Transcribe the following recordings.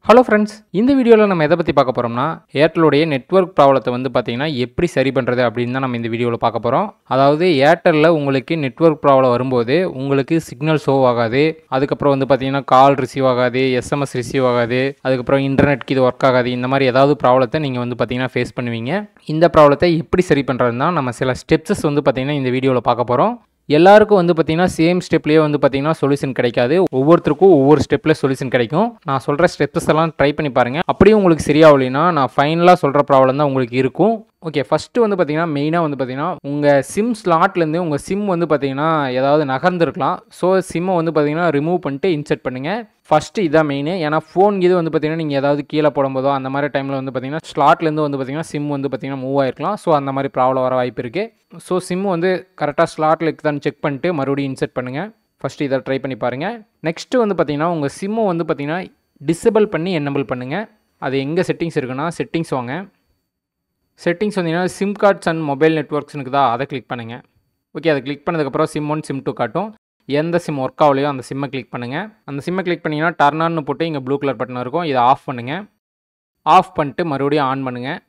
hello friends இந்த வீடியோவில் நம்ம எதை பற்றி பார்க்க போகிறோம்னா ஏர்டெலுடைய நெட்வொர்க் ப்ராப்ளத்தை வந்து பார்த்தீங்கன்னா எப்படி சரி பண்ணுறது அப்படின்னு தான் நம்ம இந்த வீடியோவில் பார்க்க போகிறோம் அதாவது ஏர்டெல்லில் உங்களுக்கு நெட்வொர்க் ப்ராப்ளம் வரும்போது உங்களுக்கு சிக்னல் ஷோ ஆகாது அதுக்கப்புறம் வந்து பார்த்தீங்கன்னா கால் ரிசீவ் ஆகாது எஸ்எம்எஸ் ரிசீவ் ஆகாது அதுக்கப்புறம் இன்டர்நெட்க்கு இது ஒர்க் ஆகாது இந்த மாதிரி ஏதாவது ப்ராப்ளத்தை நீங்கள் வந்து பார்த்தீங்கன்னா ஃபேஸ் பண்ணுவீங்க இந்த ப்ராப்ளத்தை எப்படி சரி பண்ணுறதுன்னு தான் நம்ம சில ஸ்டெப்ஸஸ் வந்து பார்த்தீங்கன்னா இந்த வீடியோவில் பார்க்க போகிறோம் எல்லாருக்கும் வந்து பார்த்தீங்கன்னா சேம் ஸ்டெப்லேயே வந்து பார்த்தீங்கன்னா சொல்யூஷன் கிடைக்காது ஒவ்வொருத்தருக்கும் ஒவ்வொரு ஸ்டெப்பில் சொல்யூஷன் கிடைக்கும் நான் சொல்கிற ஸ்டெப்ஸ் எல்லாம் ட்ரை பண்ணி பாருங்கள் அப்படியே உங்களுக்கு சரியாகலைன்னா நான் ஃபைனலாக சொல்கிற ப்ராப்ளம் தான் உங்களுக்கு இருக்கும் ஓகே ஃபஸ்ட்டு வந்து பார்த்தீங்கன்னா மெயினாக வந்து பார்த்தீங்கன்னா உங்கள் சிம் ஸ்லாட்லேருந்து உங்கள் சிம் வந்து பார்த்தீங்கன்னா ஏதாவது நகர்ந்துருக்கலாம் ஸோ சிம்மை வந்து பார்த்தீங்கன்னா ரிமூவ் பண்ணிட்டு இன்செர்ட் பண்ணுங்கள் ஃபஸ்ட்டு இதான் மெயின் ஏன்னா ஃபோன் இது வந்து பார்த்தீங்கன்னா நீங்கள் ஏதாவது கீழே போடும்போதோ அந்த மாதிரி டைமில் வந்து பார்த்தீங்கன்னா ஸ்லாட்லேருந்து வந்து பார்த்தீங்கன்னா சிம் வந்து பார்த்தீங்கன்னா மூவ் ஆயிருக்கலாம் ஸோ அந்த மாதிரி ப்ராப்ளம் வர வாய்ப்பு இருக்குது ஸோ சிம் வந்து கரெக்டாக ஸ்லாட்டில் இருக்குதான்னு செக் பண்ணிட்டு மறுபடியும் இன்செர்ட் பண்ணுங்கள் ஃபஸ்ட்டு இதை ட்ரை பண்ணி பாருங்கள் நெக்ஸ்ட்டு வந்து பார்த்தீங்கன்னா உங்கள் சிம்மை வந்து பார்த்தீங்கன்னா டிசபிள் பண்ணி என்னபிள் பண்ணுங்கள் அது எங்கே செட்டிங்ஸ் இருக்குன்னா செட்டிங்ஸ் வாங்க செட்டிங்ஸ் வந்தீங்கன்னா சிம் கார்ட்ஸ் அண்ட் மொபைல் நெட்ஒர்க்ஸ்னுக்கு தான் அதை கிளிக் பண்ணுங்கள் ஓகே அதை கிளிக் பண்ணதுக்கப்புறம் சிம் ஒன் சிம் டூ காட்டும் எந்த சிம் ஒர்க் ஆகலையோ அந்த சிம்மை கிளிக் பண்ணுங்கள் அந்த சிம்மை கிளிக் பண்ணிங்கன்னா டர்ன் ஆன்னு போட்டு இங்கே ப்ளூ கலர் பட்டன் இருக்கும் இதை ஆஃப் பண்ணுங்கள் ஆஃப் பண்ணிட்டு மறுபடியும் ஆன் பண்ணுங்கள்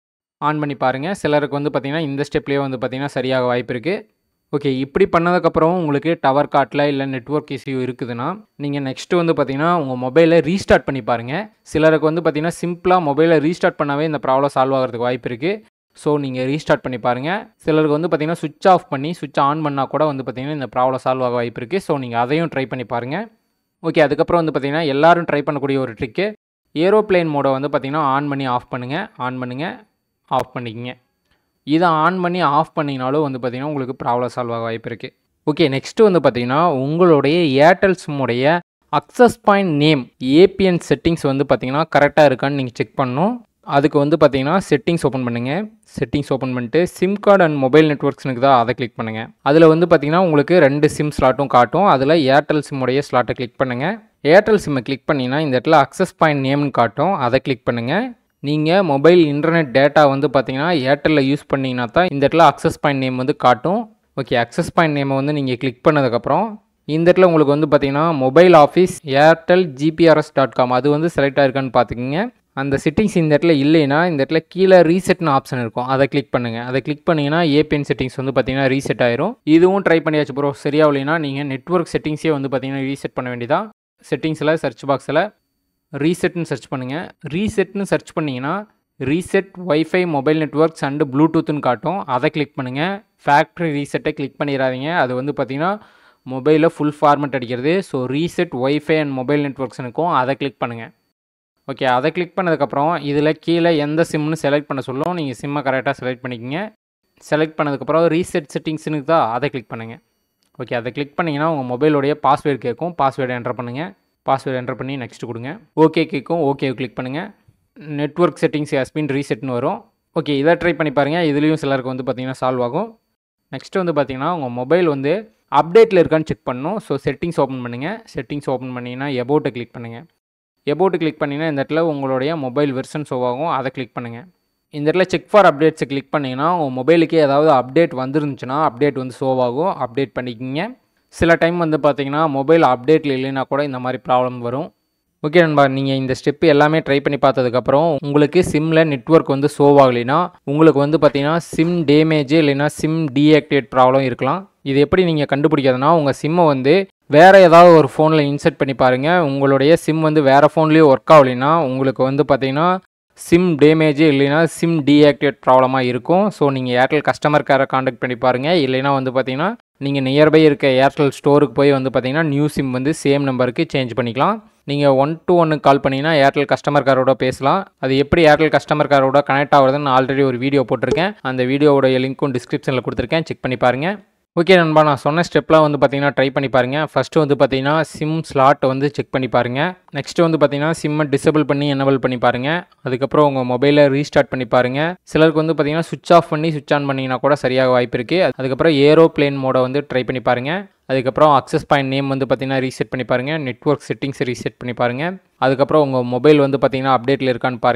ஆன் பண்ணி பாருங்கள் சிலருக்கு வந்து பார்த்திங்கன்னா இந்த ஸ்டெப்லேயே வந்து பார்த்திங்கன்னா சரியாக வாய்ப்பு இருக்குது ஓகே இப்படி பண்ணதுக்கப்புறம் உங்களுக்கு டவர் காட்டில் இல்லை நெட்ஒர்க் இஷ்யூ இருக்குதுன்னா நீங்கள் நெக்ஸ்ட்டு வந்து பார்த்தீங்கன்னா உங்கள் மொபைலை ரீஸ்டார்ட் பண்ணி பாருங்கள் சிலருக்கு வந்து பார்த்தீங்கன்னா சிம்பிளாக மொபைலை ரீஸ்டார்ட் பண்ணாவே இந்த ப்ராப்ளம் சால்வ் ஆகிறதுக்கு வாய்ப்பு இருக்குது ஸோ நீங்கள் ரீஸ்டார்ட் பண்ணி பாருங்கள் சிலருக்கு வந்து பார்த்தீங்கன்னா சுவிட்ச் ஆஃப் பண்ணி சுவிட்ச் ஆன் பண்ணால் கூட வந்து பார்த்தீங்கன்னா இந்த ப்ராப்ளம் சால்வ் ஆக வாய்ப்பு இருக்குது ஸோ நீங்கள் அதையும் ட்ரை பண்ணி பாருங்கள் ஓகே அதுக்கப்புறம் வந்து பார்த்தீங்கன்னா எல்லாரும் ட்ரை பண்ணக்கூடிய ஒரு ட்ரிக்கு ஏரோப்ளேன் மோடை வந்து பார்த்தீங்கன்னா ஆன் பண்ணி ஆஃப் பண்ணுங்கள் ஆன் பண்ணுங்கள் ஆஃப் பண்ணிக்கிங்க இதை ஆன் பண்ணி ஆஃப் பண்ணிங்கனாலும் வந்து பார்த்திங்கன்னா உங்களுக்கு ப்ராப்ளம் சால்வ் ஆக வாய்ப்பு இருக்குது ஓகே நெக்ஸ்ட்டு வந்து பார்த்திங்கன்னா உங்களுடைய ஏர்டெல் சிம்முடைய access point name APN settings வந்து பார்த்திங்கன்னா கரெக்டாக இருக்கான்னு நீங்கள் செக் பண்ணணும் அதுக்கு வந்து பார்த்தீங்கன்னா செட்டிங்ஸ் ஓப்பன் பண்ணுங்கள் செட்டிங்ஸ் ஓப்பன் பண்ணிட்டு சிம் கார்டு அண்ட் மொபைல் நெட்ஒர்க்ஸ்னுக்கு தான் அதை கிளிக் பண்ணுங்கள் அதில் வந்து பார்த்தீங்கன்னா உங்களுக்கு ரெண்டு சிம் ஸ்லாட்டும் காட்டும் அதில் ஏர்டெல் சிம்முடைய ஸ்லாட்டை கிளிக் பண்ணுங்கள் ஏர்டெல் சிம்மை கிளிக் பண்ணிங்கன்னா இந்த இடத்துல அக்சஸ் பாயிண்ட் நேம்னு காட்டும் அதை கிளிக் பண்ணுங்கள் நீங்கள் மொபைல் இன்டர்நெட் டேட்டா வந்து பார்த்தீங்கன்னா ஏர்டெல்லில் யூஸ் பண்ணிங்கன்னா தான் இந்த இடத்துல அக்சஸ் பாயிண்ட் நேம் வந்து காட்டும் ஓகே அக்சஸ் பாயிண்ட் நேமை வந்து நீங்கள் கிளிக் பண்ணதுக்கப்புறம் இந்த இடத்துல உங்களுக்கு வந்து பார்த்தீங்கன்னா mobile office Airtel GPRS dot com அது வந்து செலக்ட் ஆயிருக்கான்னு பார்த்துக்குங்க அந்த செட்டிங்ஸ் இந்த இடத்துல இல்லைன்னா இந்த இடத்துல கீழே ரீசெட்னு ஆப்ஷன் இருக்கும் அதை கிளிக் பண்ணுங்கள் அதை கிளிக் பண்ணிங்கன்னா ஏபிஎன் செட்டிங்ஸ் வந்து பார்த்தீங்கன்னா ரீசெட் ஆயிரும் இதுவும் ட்ரை பண்ணியாச்சு ப்ரோ சரியாகலைன்னா நீங்கள் நெட்ஒர்க் செட்டிங்ஸே வந்து பார்த்தீங்கன்னா ரீசெட் பண்ண வேண்டியதான் செட்டிங்ஸில் சர்ச் பாக்ஸில் ரீசெட்னு சர்ச் பண்ணுங்கள் ரீசெட்னு சர்ச் பண்ணிங்கன்னா reset wifi mobile networks and ப்ளூடூத்துன்னு காட்டும் அதை கிளிக் பண்ணுங்கள் ஃபேக்ட்ரி ரீசெட்டை கிளிக் பண்ணிடாதீங்க அது வந்து பார்த்திங்கன்னா மொபைலில் ஃபுல் ஃபார்மெட் அடிக்கிறது so reset wifi and mobile நெட்ஒர்க்ஸ்னுக்கும் அதை கிளிக் பண்ணுங்கள் ஓகே அதை கிளிக் பண்ணதுக்கப்புறம் இதில் கீழே எந்த சிம்னு செலக்ட் பண்ண சொல்லும் நீங்கள் சிம்மை கரெக்டாக செலக்ட் பண்ணிக்கோங்க செலக்ட் பண்ணதுக்கப்புறம் ரீசெட் செட்டிங்ஸ்னு தான் அதை கிளிக் பண்ணுங்கள் ஓகே அதை கிளிக் பண்ணிங்கன்னா உங்கள் மொபைலுடைய பாஸ்வேர்டு கேட்கும் பாஸ்வேர்டு என்டர் பண்ணுங்கள் பாஸ்வேர்டு என்டர் பண்ணி நெக்ஸ்ட் கொடுங்க ஓகே கேட்கும் ஓகே கிளிக் பண்ணுங்கள் நெட்ஒர்க் செட்டிங்ஸ் ஹஸ்பின் ரீசெட்னு வரும் ஓகே இதை ட்ரை பண்ணி பாருங்கள் இதுலேயும் சிலருக்கு வந்து பார்த்திங்கன்னா சால்வ் ஆகும் நெக்ஸ்ட்டு வந்து பார்த்திங்கன்னா உங்கள் மொபைல் வந்து அப்டேட்டில் இருக்கான்னு செக் பண்ணணும் ஸோ செட்டிங்ஸ் ஓப்பன் பண்ணுங்கள் செட்டிங்ஸ் ஓப்பன் பண்ணிங்கன்னா எபோட்டை கிளிக் பண்ணுங்கள் எபோட்டு கிளிக் பண்ணிங்கன்னா இந்த இடத்துல உங்களுடைய மொபைல் வெர்ஷன் ஷோ ஆகும் அதை கிளிக் பண்ணுங்கள் இந்த இடத்துல செக் ஃபார் அப்டேட்ஸை கிளிக் பண்ணிங்கன்னா உங்கள் மொபைலுக்கே ஏதாவது அப்டேட் வந்துருந்துச்சுன்னா அப்டேட் வந்து ஷோ ஆகும் அப்டேட் பண்ணிக்கிங்க சில டைம் வந்து பார்த்தீங்கன்னா மொபைல் அப்டேட்டில் இல்லைன்னா கூட இந்த மாதிரி ப்ராப்ளம் வரும் ஓகே நண்பா நீங்கள் இந்த ஸ்டெப்பு எல்லாமே ட்ரை பண்ணி பார்த்ததுக்கப்புறம் உங்களுக்கு சிம்மில் நெட்ஒர்க் வந்து ஷோ ஆகலைன்னா உங்களுக்கு வந்து பார்த்தீங்கன்னா சிம் டேமேஜ் இல்லைன்னா சிம் டீஆக்டிவேட் ப்ராப்ளம் இருக்கலாம் இது எப்படி நீங்கள் கண்டுபிடிக்காதுன்னா உங்கள் சிம்மை வந்து வேறு ஏதாவது ஒரு ஃபோனில் இன்செர்ட் பண்ணி பாருங்கள் உங்களுடைய சிம் வந்து வேறு ஃபோன்லேயும் ஒர்க் ஆகலைன்னா உங்களுக்கு வந்து பார்த்தீங்கன்னா சிம் டேமேஜ் இல்லைன்னா சிம் டீஆக்டிவேட் ப்ராப்ளமாக இருக்கும் ஸோ நீங்கள் ஏர்டெல் கஸ்டமர் கேரை காண்டாக்ட் பண்ணி பாருங்கள் இல்லைனா வந்து பார்த்தீங்கன்னா நீங்கள் நியர்பை இருக்க ஏர்டெல் ஸ்டோருக்கு போய் வந்து பார்த்தீங்கன்னா நியூ சிம் வந்து சேம் நம்பருக்கு சேஞ்ச் பண்ணிக்கலாம் நீங்கள் ஒன் டு ஒன்னுக்கு கால் பண்ணிங்கன்னா ஏர்டெல் கஸ்டமர் காரோட பேசலாம் அது எப்படி ஏர்டெல் கஸ்டமர் காரோட கனெக்ட் ஆகுறதுன்னு ஆல்ரெடி ஒரு வீடியோ போட்டிருக்கேன் அந்த வீடியோவோட லிங்க்கும் டிஸ்கிரிப்ஷனில் கொடுத்துருக்கேன் செக் பண்ணி பாருங்கள் ஓகே நண்பா நான் சொன்ன ஸ்டெப்லாம் வந்து பார்த்தீங்கன்னா ட்ரை பண்ணி பாருங்கள் ஃபஸ்ட்டு வந்து பார்த்தீங்கன்னா சிம் ஸ்லாட்டை வந்து செக் பண்ணி பாருங்கள் நெக்ஸ்ட்டு வந்து பார்த்தீங்கன்னா சிம்மை டிசபிள் பண்ணி என்னபிள் பண்ணி பாருங்கள் அதுக்கப்புறம் உங்கள் மொபைலை ரீஸ்டார்ட் பண்ணி பாருங்கள் சிலருக்கு வந்து பார்த்தீங்கன்னா சுவிச் ஆஃப் பண்ணி சுவிச் ஆன் பண்ணிங்கன்னா கூட சரியாக வாய்ப்பு இருக்குது அதுக்கப்புறம் ஏரோப்ளேன் மோடை வந்து ட்ரை பண்ணி பாருங்கள் அதுக்கப்புறம் அக்சஸ் பாயிண்ட் நேம் வந்து பார்த்தீங்கன்னா ரீசெட் பண்ணி பாருங்கள் நெட்ஒர்க் செட்டிங்ஸ் ரீசெட் பண்ணி பாருங்கள் அதுக்கப்புறம் உங்கள் மொபைல் வந்து பார்த்தீங்கன்னா அப்டேட்டில் இருக்கான்னு பாருங்கள்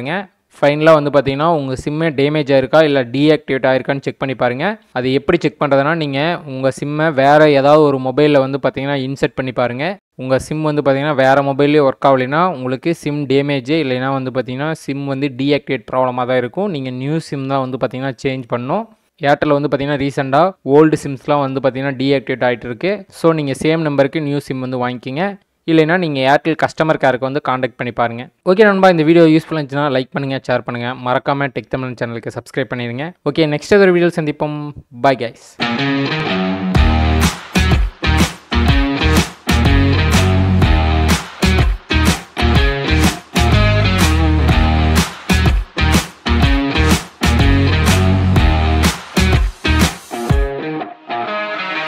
ஃபைனலாக வந்து பார்த்தீங்கன்னா உங்கள் சிம்மே டேமேஜ் ஆயிருக்கா இல்லை டீஆக்டிவேட் ஆயிருக்கான்னு செக் பண்ணி பாருங்கள் அது எப்படி செக் பண்ணுறதுனா நீங்கள் உங்கள் சிம்மை வேறு ஏதாவது ஒரு மொபைலில் வந்து பார்த்தீங்கன்னா இன்செர்ட் பண்ணி பாருங்கள் உங்கள் சிம் வந்து பார்த்தீங்கன்னா வேறு மொபைல்லே ஒர்க் ஆகலைன்னா உங்களுக்கு சிம் டேமேஜ் இல்லைனா வந்து பார்த்தீங்கன்னா சிம் வந்து டீஆக்டிவேட் ப்ராப்ளமாக தான் இருக்கும் நீங்கள் நியூ சிம் தான் வந்து பார்த்தீங்கன்னா சேஞ்ச் பண்ணணும் ஏர்டெல் வந்து பார்த்தீங்கன்னா ரீசெண்டாக ஓல்டு சிம்ஸ்லாம் வந்து பார்த்தீங்கன்னா டீஆக்டிவேட் ஆகிட்டு இருக்கு ஸோ நீங்கள் சேம் நம்பருக்கு நியூ சிம் வந்து வாங்கிக்கிங்க இல்லைனா நீங்கள் ஏர்டெல் கஸ்டமர் கேருக்கு வந்து காண்டாக்ட் பண்ணி பாருங்கள் ஓகே நண்பா இந்த வீடியோ யூஸ்ஃபுல்லாக இருந்துச்சுன்னா லைக் பண்ணுங்கள் ஷேர் பண்ணுங்கள் மறக்காமல் டெக் தமிழ் சேனலுக்கு சப்ஸ்கிரைப் பண்ணிடுங்க ஓகே நெக்ஸ்ட் ஒரு வீடியோ சந்திப்போம் பாய் கைஸ்